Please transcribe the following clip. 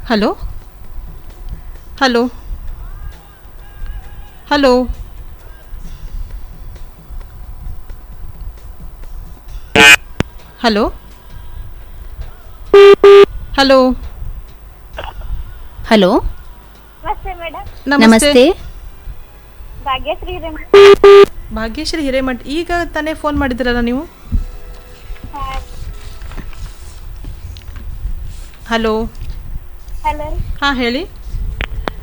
hello hello hello hello hello hello ನಮಸ್ತೆ madam ನಮಸ್ತೆ ಭಾಗ್ಯಶ್ರೀ ರೀ ಭಾಗ್ಯಶ್ರೀ ಹಿರೇಮಠ್ ಈಗ ತಾನೇ ಫೋನ್ ಮಾಡಿದ್ರಲ್ಲ ನೀವು ಹಲೋ ಹಲೋ ಹಾಂ ಹೇಳಿ